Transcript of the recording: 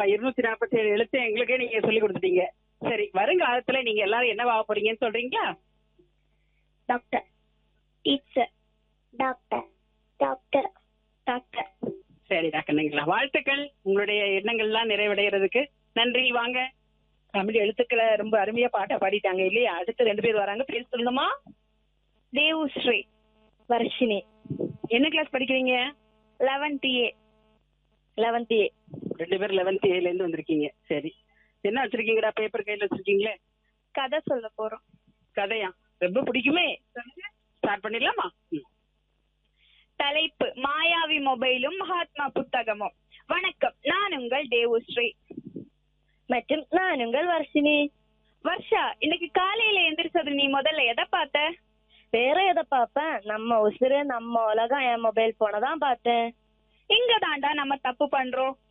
இருநூத்தி நாற்பத்தி ஏழு எழுத்து எங்களுக்கே நீங்க சொல்லி கொடுத்துட்டீங்க சரி வருங்காலத்துல நீங்க எல்லாரும் என்ன ஆக போறீங்கன்னு சொல்றீங்களா doctor teacher doctor doctor doctor சரிடா கண்ணுங்களா வாழ்த்துக்கள் உங்களுடைய எண்ணங்கள்லாம் நிறைவடைகிறதுக்கு நன்றி வாங்க தமிழ் எழுத்துக்களை ரொம்ப அருமையா பாட்டா பாடிட்டாங்க இல்லையா அடுத்து ரெண்டு பேர் வராங்க பேர் சொல்லுமா தேவுஸ்ரீ வர்ஷினி என்ன கிளாஸ் படிக்கிறீங்க லெவன்த் ஏ லெவன்த் ஏ ரெண்டு பேரும் லெவன்த் ஏல இருந்து வந்திருக்கீங்க சரி என்ன வச்சிருக்கீங்கடா பேப்பர் கையில வச்சிருக்கீங்களே கதை சொல்ல போறோம் கதையா ரொம்ப பிடிக்குமே ஸ்டார்ட் பண்ணிடலாமா ம். தலைப்பு மாயாவி மொபைலும் மகாத்மா புத்தகமும் வணக்கம் நான் உங்கள் தேவுஸ்ரீ மற்றும் நான் உங்கள் வர்ஷினி வர்ஷா இன்னைக்கு காலையில எந்திரிச்சது நீ முதல்ல எதை பார்த்த வேற எதை பார்ப்பேன் நம்ம உசுறு நம்ம உலகம் என் மொபைல் போனை தான் பார்த்தேன் இங்க தாண்டா நம்ம தப்பு பண்றோம்